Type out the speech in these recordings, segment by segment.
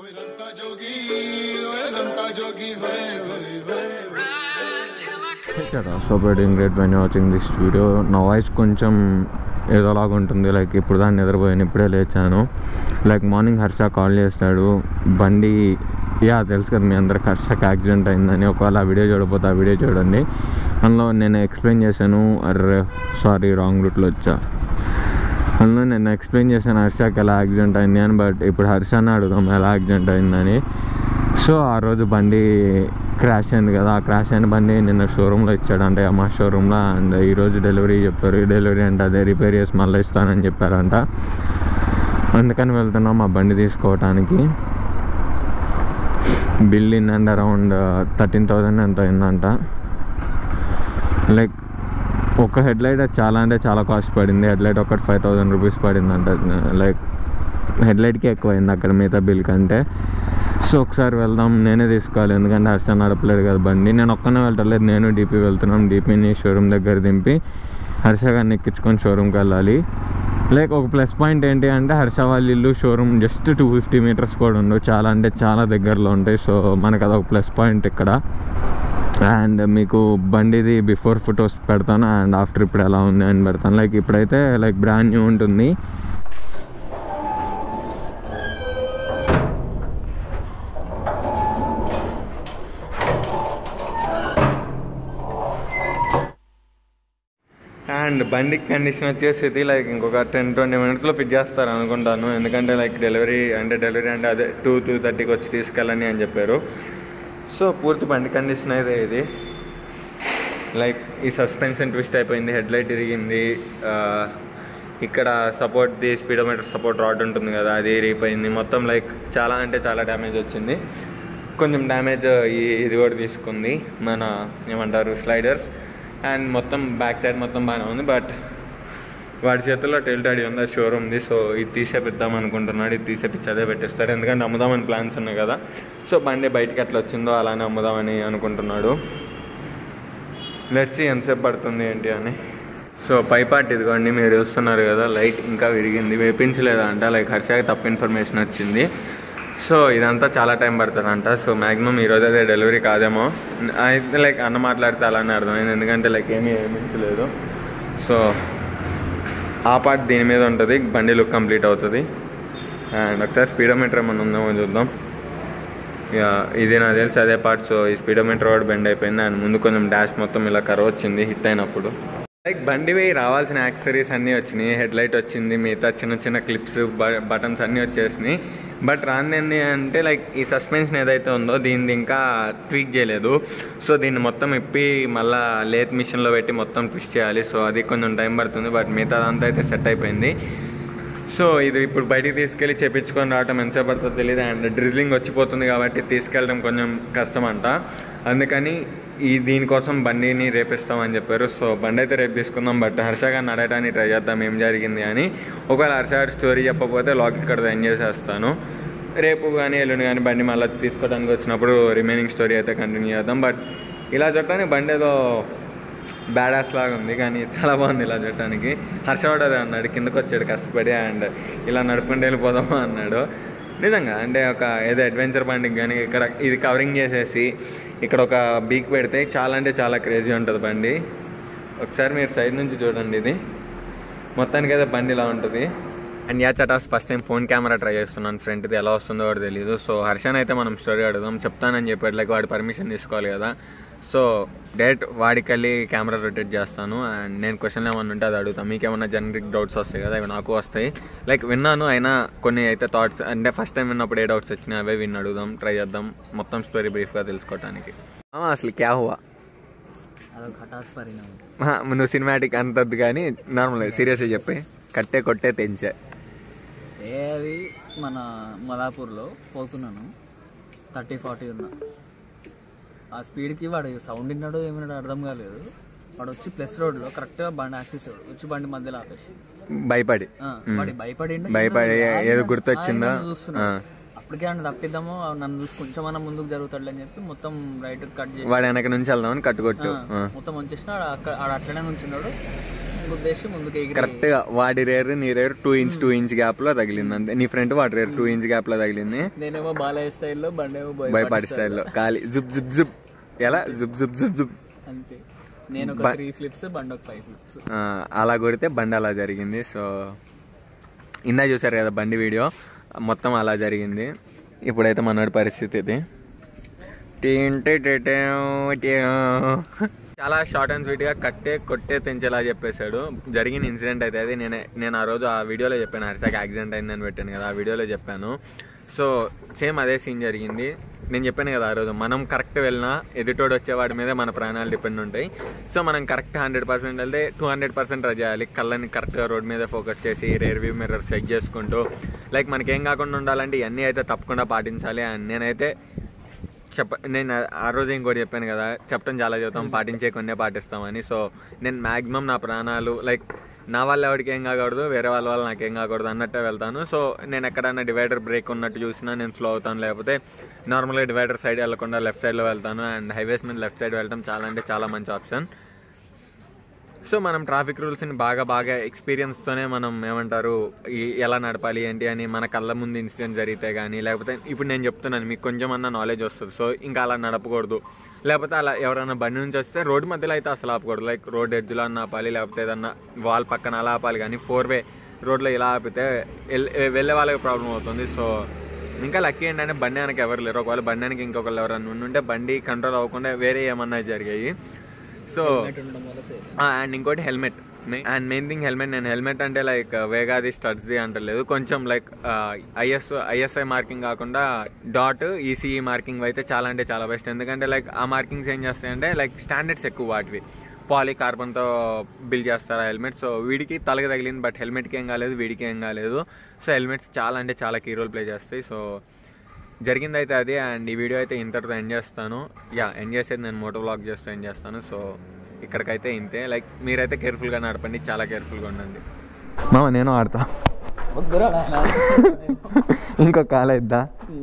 रंता जोगी ओए रंता जोगी होए होए होए కదా so bedding great when watching this video నా వాయిస్ కొంచెం ఏదోలాగా ఉంటుంది లైక్ ఇప్పుడు దాన్ని నిద్రపోయాను ఇప్పుడే లేచాను లైక్ మార్నింగ్ హర్ష కాల్ చేస్తాడు బండి యా తెలుసు కదా మీ అందరికి హర్షకి యాక్సిడెంట్ అయిందని ఒకవేళ ఆ వీడియో చూడకపోతే ఆ వీడియో చూడండి అందులో నేను ఎక్స్ప్లెయిన్ చేశాను అర్రే సారీ రాంగ్ రూట్లో వచ్చా అందులో నేను ఎక్స్ప్లెయిన్ చేశాను హర్షకి ఎలా యాక్సిడెంట్ అయింది అని బట్ ఇప్పుడు హర్షని అడుగుదాం ఎలా యాక్సిడెంట్ అయిందని సో ఆ రోజు బండి క్రాష్ అయింది కదా ఆ క్రాష్ అయిన బండి నిన్న షోరూంలో ఇచ్చాడు అంటే మా షోరూంలో అండ్ ఈరోజు డెలివరీ చెప్పారు డెలివరీ అంటే అదే రిపేర్ చేసి మళ్ళీ ఇస్తానని చెప్పారంట అందుకని వెళ్తున్నాం మా బండి తీసుకోవటానికి bill in and around thirteen thousand ఎంత అయిందంట లైక్ ఒక హెడ్ లైట్ చాలా అంటే చాలా కాస్ట్ పడింది హెడ్ లైట్ ఒకటి ఫైవ్ థౌజండ్ రూపీస్ పడిందంట లైక్ హెడ్ లైట్కి ఎక్కువ అయింది అక్కడ మిగతా బిల్ కంటే సో ఒకసారి వెళ్దాం నేనే తీసుకోవాలి ఎందుకంటే హర్ష నడపలేదు కదా బండి నేను ఒక్కనే వెళ్ళలేదు నేను డీపీ వెళ్తున్నాం డీపీని షోరూమ్ దగ్గర దింపి హర్ష గారిని ఎక్కించుకొని షోరూమ్కి వెళ్ళాలి లైక్ ఒక ప్లస్ పాయింట్ ఏంటి అంటే హర్ష వాళ్ళ ఇల్లు showroom just two fifty metres కూడా ఉండవు చాలా అంటే చాలా దగ్గరలో ఉంటాయి సో మనకు అదొక ప్లస్ పాయింట్ ఇక్కడ అండ్ మీకు బండిది బిఫోర్ ఫొటోస్ పెడతాను అండ్ ఆఫ్టర్ ఇప్పుడు ఎలా ఉంది అని పెడతాను లైక్ ఇప్పుడైతే లైక్ బ్రాండ్ న్యూ ఉంటుంది అండ్ బండి కండిషన్ వచ్చేసి లైక్ ఇంకొక టెన్ ట్వంటీ మినిట్స్లో ఫిట్ చేస్తారు అనుకుంటాను ఎందుకంటే లైక్ డెలివరీ అంటే డెలివరీ అంటే అదే టూ టూ థర్టీకి వచ్చి తీసుకెళ్ళని అని చెప్పారు సో పూర్తి బండి కండిషన్ అయితే ఇది లైక్ ఈ సస్పెన్షన్ ట్విస్ట్ అయిపోయింది హెడ్ లైట్ ఇరిగింది ఆ, ఇక్కడ సపోర్ట్ది స్పీడోమీటర్ సపోర్ట్ రాడ్ ఉంటుంది కదా అది ఇరిగిపోయింది మొత్తం లైక్ చాలా అంటే చాలా డ్యామేజ్ వచ్చింది కొంచెం డ్యామేజ్ ఈ ఇది కూడా తీసుకుంది మన ఏమంటారు స్లైడర్స్ అండ్ మొత్తం బ్యాక్ సైడ్ మొత్తం బాగానే ఉంది బట్ వాడి చేతుల్లో టెల్ డాడీ ఉంది అది షోరూమ్ది సో ఇది తీసేపిద్దాం అనుకుంటున్నాడు ఇది తీసేపిచ్చి అదే పెట్టిస్తాడు ఎందుకంటే అమ్ముదామని ప్లాన్స్ ఉన్నాయి కదా సో బండి బయటికి ఎట్లా వచ్చిందో అలానే అమ్ముదామని అనుకుంటున్నాడు లెట్స్ ఎంతసేపు పడుతుంది ఏంటి అని సో పై పార్ట్ ఇదిగోండి మీరు చూస్తున్నారు కదా లైట్ ఇంకా విరిగింది వేపించలేదంట లైక్ హర్షకి తప్పు ఇన్ఫర్మేషన్ వచ్చింది సో ఇదంతా చాలా టైం పడుతుందంట సో మ్యాక్సిమం ఈరోజు అదే డెలివరీ కాదేమో అయితే లైక్ అన్న మాట్లాడితే అలానే అర్థమైంది ఎందుకంటే లైక్ ఏమీ వేపించలేదు సో ఆ పార్ట్ దీని మీద ఉంటుంది బండి లుక్ కంప్లీట్ అవుతుంది అండ్ ఒకసారి స్పీడోమీటర్ ఏమన్నా ఉందేమో చూద్దాం ఇక ఇది నాకు తెలిసి అదే పార్ట్ సో ఈ స్పీడోమీటర్ రోడ్ బెండ్ అయిపోయింది అండ్ ముందు కొంచెం డాష్ మొత్తం ఇలా కర్వ్ వచ్చింది హిట్ అయినప్పుడు లైక్ బండివి రావాల్సిన యాక్సరీస్ అన్నీ వచ్చినాయి హెడ్ లైట్ వచ్చింది మిగతా చిన్న చిన్న క్లిప్స్ బటన్స్ అన్నీ వచ్చేసినాయి బట్ రాంది అంటే లైక్ ఈ సస్పెన్షన్ ఏదైతే ఉందో దీన్ని ఇంకా ట్వీక్ చేయలేదు సో దీన్ని మొత్తం ఇప్పి మళ్ళీ లేత్ మిషన్లో పెట్టి మొత్తం ట్విస్ట్ చేయాలి సో అది కొంచెం టైం పడుతుంది బట్ మిగతా అంతా అయితే సెట్ అయిపోయింది సో ఇది ఇప్పుడు బయటికి తీసుకెళ్ళి చేపించుకొని రావటం ఎంతసేపు పడుతుందో తెలియదు అండ్ డ్రిజ్లింగ్ వచ్చిపోతుంది కాబట్టి తీసుకెళ్ళడం కొంచెం కష్టం అంట అందుకని ఈ దీనికోసం బండిని రేపిస్తామని చెప్పారు సో బండి అయితే రేపు తీసుకుందాం బట్ హర్ష గారిని అడగడానికి ట్రై చేద్దాం ఏం జరిగింది అని ఒకవేళ హర్ష గారి స్టోరీ చెప్పకపోతే లాక్ ఇక్కడ ఎండ్ చేసేస్తాను రేపు కానీ ఎల్లుండి కానీ బండి మళ్ళీ తీసుకోవడానికి వచ్చినప్పుడు రిమైనింగ్ స్టోరీ అయితే కంటిన్యూ చేద్దాం బట్ ఇలా చెప్పడానికి బండి ఏదో బ్యాడాస్ లాగా ఉంది కానీ చాలా బాగుంది ఇలా చూడటానికి హర్షవాడు అదే అన్నాడు కిందకు వచ్చాడు కష్టపడి అండ్ ఇలా నడుపుకుంటూ వెళ్ళిపోదామా అన్నాడు నిజంగా అంటే ఒక ఏదో అడ్వెంచర్ బండికి కానీ ఇక్కడ ఇది కవరింగ్ చేసేసి ఇక్కడ ఒక బీక్ పెడితే చాలా అంటే చాలా క్రేజీ ఉంటుంది బండి ఒకసారి మీరు సైడ్ నుంచి చూడండి ఇది మొత్తానికి అయితే బండి ఇలా ఉంటుంది అండ్ యా చటాస్ first time phone camera try చేస్తున్నాను ఫ్రంట్ది ఎలా వస్తుందో కూడా తెలియదు సో హర్షన్ అయితే మనం స్టోరీ అడుగుదాం చెప్తానని చెప్పాడు లైక్ వాడి పర్మిషన్ తీసుకోవాలి కదా సో డైరెక్ట్ వాడికి వెళ్ళి కెమెరా రొటేట్ చేస్తాను అండ్ నేను క్వశ్చన్ ఏమన్నా ఉంటే అది అడుగుతాను మీకు ఏమన్నా జనరిక్ డౌట్స్ వస్తాయి కదా అవి నాకు వస్తాయి లైక్ విన్నాను అయినా కొన్ని అయితే థాట్స్ అంటే ఫస్ట్ టైం విన్నప్పుడు ఏ డౌట్స్ వచ్చినాయి అవే విని అడుగుదాం ట్రై చేద్దాం మొత్తం స్టోరీ బ్రీఫ్గా తెలుసుకోవడానికి అసలు క్యా హువా అదొక హఠాత్ పరిణామం ఆహా, నువ్వు సినిమాటిక్ అంతద్దు కానీ నార్మల్ సీరియస్గా చెప్పి కట్టే కొట్టే తెంచే ఏది మన మదాపూర్లో పోతున్నాను థర్టీ ఫార్టీ ఉన్నా ఆ స్పీడ్కి వాడు సౌండ్ విన్నాడు ఏమన్నాడు అర్థం కాలేదు వాడు వచ్చి ప్లస్ రోడ్లో కరెక్ట్గా బండి యాక్సెస్ వచ్చి బండి మధ్యలో ఆపేసి భయపడి ఆ, వాడి భయపడిండు భయపడి ఏదో ఏదో ఆయన- గుర్తొచ్చిందా? ఆయన చూస్తున్నాడు. ఆ. అప్పటికే ఆయన తప్పిద్దామో నన్ను చూసి కొంచెం అన్న ముందుకు జరుగుతాడు అని చెప్పి మొత్తం రైట్ కట్ చేసి వాడు వెనక నుంచి వెళ్దామని కట్టుకొట్టు ఆ, మొత్తం వచ్చేసిన ఆడ అక్కడ ఆడ అట్లనే నుంచున్నాడు గుద్దేసి ముందుకు ఎగిరి కరెక్ట్గా వాడి రేరు నీ rear two inch two inch గ్యాప్లో తగిలింది అంతే నీ ఫ్రంట్ వాడి రేరు టూ ఇంచ్ గ్యాప్లో తగిలింది నేనేమో బాలయ్య స్టైల్లో బండేమో boy భయపాటి style. స్టైల్లో ఖాళీ జుబ్ జుబ్ జుబ్ ఎలా జుబ్ జుబ్ జుబ్ జుబ్ అంతే నేను ఒక త్రీ ఫ్లిప్స్ బండి ఒక ఫైవ్ ఫ్లిప్స్ ఆ, అలా కొడితే బండి అలా జరిగింది సో ఇందా చూసారు కదా బండి వీడియో మొత్తం అలా జరిగింది ఇప్పుడైతే మనోడి పరిస్థితి ఇది టీంటే టేటేం టీం. చాలా షార్ట్ అండ్ స్వీట్గా కట్టే కొట్టే తెంచేలా చెప్పేశాడు జరిగిన ఇన్సిడెంట్ అయితే అది నేనే నేను ఆ రోజు ఆ వీడియోలో చెప్పాను హర్షాకి యాక్సిడెంట్ అయిందని పెట్టాను కదా ఆ వీడియోలో చెప్పాను సో సేమ్ అదే సీన్ జరిగింది నేను చెప్పాను కదా ఆ రోజు మనం కరెక్ట్ వెళ్ళినా ఎదుటోడు వచ్చేవాడి మీద మన ప్రాణాలు డిపెండ్ ఉంటాయి సో మనం కరెక్ట్ హండ్రెడ్ పర్సెంట్ వెళ్తే టూ హండ్రెడ్ పర్సెంట్ ట్రై చేయాలి కళ్ళని కరెక్ట్గా రోడ్ మీద ఫోకస్ చేసి రేర్ వ్యూ మిర్రర్ చెక్ చేసుకుంటూ లైక్ మనకి ఏం కాకుండా ఉండాలంటే ఇవన్నీ అయితే తప్పకుండా పాటించాలి అండ్ నేనైతే చెప్ప నేను ఆ- ఆ రోజు ఇంకోటి చెప్పాను కదా చెప్పడం చాలా చెబుతాం పాటించే కొన్నే పాటిస్తామని సో నేను మ్యాక్సిమం నా ప్రాణాలు లైక్ నా వల్ల ఎవరికి ఏం కాకూడదు వేరే వాళ్ళ వల్ల నాకేం కాకూడదు అన్నట్టే వెళ్తాను సో నేను ఎక్కడన్నా డివైడర్ బ్రేక్ ఉన్నట్టు చూసినా నేను స్లో అవుతాను లేకపోతే నార్మల్గా డివైడర్ సైడ్ వెళ్ళకుండా లెఫ్ట్ సైడ్లో వెళ్తాను అండ్ హైవేస్ మీద లెఫ్ట్ సైడ్ వెళ్ళడం చాలా అంటే చాలా మంచి ఆప్షన్ సో మనం ట్రాఫిక్ రూల్స్ని బాగా బాగా ఎక్స్పీరియన్స్తోనే మనం ఏమంటారు ఈ- ఎలా నడపాలి ఏంటి అని మన కళ్ళ ముందు ఇన్సిడెంట్ జరిగితే కానీ లేకపోతే ఇప్పుడు నేను చెప్తున్నాను మీకు కొంచెం అన్న నాలెడ్జ్ వస్తుంది సో ఇంకా అలా నడపకూడదు లేకపోతే అలా ఎవరైనా బండి నుంచి వస్తే రోడ్డు మధ్యలో అయితే అసలు ఆపకూడదు లైక్ రోడ్ ఎడ్జ్లో అన్న ఆపాలి లేకపోతే ఏదన్నా వాల్ పక్కన అలా ఆపాలి కానీ ఫోర్ వే రోడ్లో ఇలా ఆపితే ఎల్- వెళ్ళే వాళ్ళకి ప్రాబ్లం అవుతుంది సో ఇంకా లక్కీ ఏంటంటే బండి వెనక ఎవరు లేరు ఒకవేళ బండి వెనక ఇంకొకళ్ళు ఎవరైనా ఉంటే బండి కంట్రోల్ అవ్వకుండా వేరే ఏమన్నా జరిగాయి సో ఉండడం వల్ల సేఫ్ అండ్ ఇంకోటి helmet and main thing helmet నేను హెల్మెట్ అంటే లైక్ వేగాది స్టడ్స్ది అంటలేదు కొంచెం లైక్ ఐఎస్ ఐఎస్ఐ మార్కింగ్ కాకుండా డాట్ ఈసీఈ మార్కింగ్ అయితే చాలా అంటే చాలా బెస్ట్ ఎందుకంటే లైక్ ఆ మార్కింగ్స్ ఏం చేస్తాయంటే లైక్ స్టాండర్డ్స్ ఎక్కువ వాటివి పాలీ కార్బన్తో బిల్ చేస్తారు ఆ హెల్మెట్ సో వీడికి తలకి తగిలింది బట్ హెల్మెట్కి ఏం కాలేదు వీడికి ఏం కాలేదు సో హెల్మెట్స్ చాలా అంటే చాలా కీ రోల్ ప్లే చేస్తాయి సో జరిగింది అయితే అది అండ్ ఈ వీడియో అయితే ఇంతటితో ఎండ్ చేస్తాను యా ఎండ్ చేసేది నేను మోటో వ్లాగ్ చేస్తూ ఎండ్ చేస్తాను సో ఇక్కడికైతే ఇంతే లైక్ మీరైతే కేర్ఫుల్గా నడపండి చాలా కేర్ఫుల్గా ఉండండి మామ నేను ఆడతా ఇంకో కాల ఇద్దా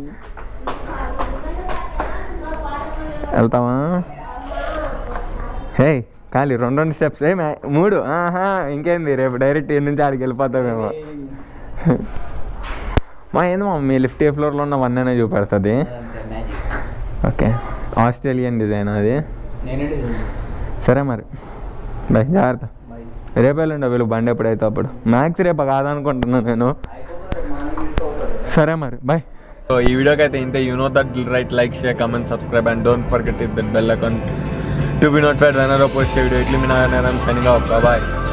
వెళ్తావా హే ఖాళీ రెండు రెండు స్టెప్స్ ఏ మ్యా- మూడు ఆహా ఇంకేంది రేపు డైరెక్ట్ ఈ నుంచి ఆడికి వెళ్ళిపోతామేమో మా ఏంది మా మీ లిఫ్ట్ ఏ ఫ్లోర్లో ఉన్న వన్ అనే చూపెడుతుంది ఓకే ఆస్ట్రేలియన్ డిజైన్ అది సరే మరి బాయ్ జాగ్రత్త రేపు వెళ్ళండి వీళ్ళు బండి ఎప్పుడైతే అప్పుడు మ్యాక్స్ రేపు కాదనుకుంటున్నాను నేను సరే మరి బాయ్ సో ఈ వీడియోకి అయితే ఇంతే you know that right like share comment subscribe and don't forget it that bell account to be notified whenever post video ఇట్లా మీ నా సైనింగ్ ఆఫ్ బాయ్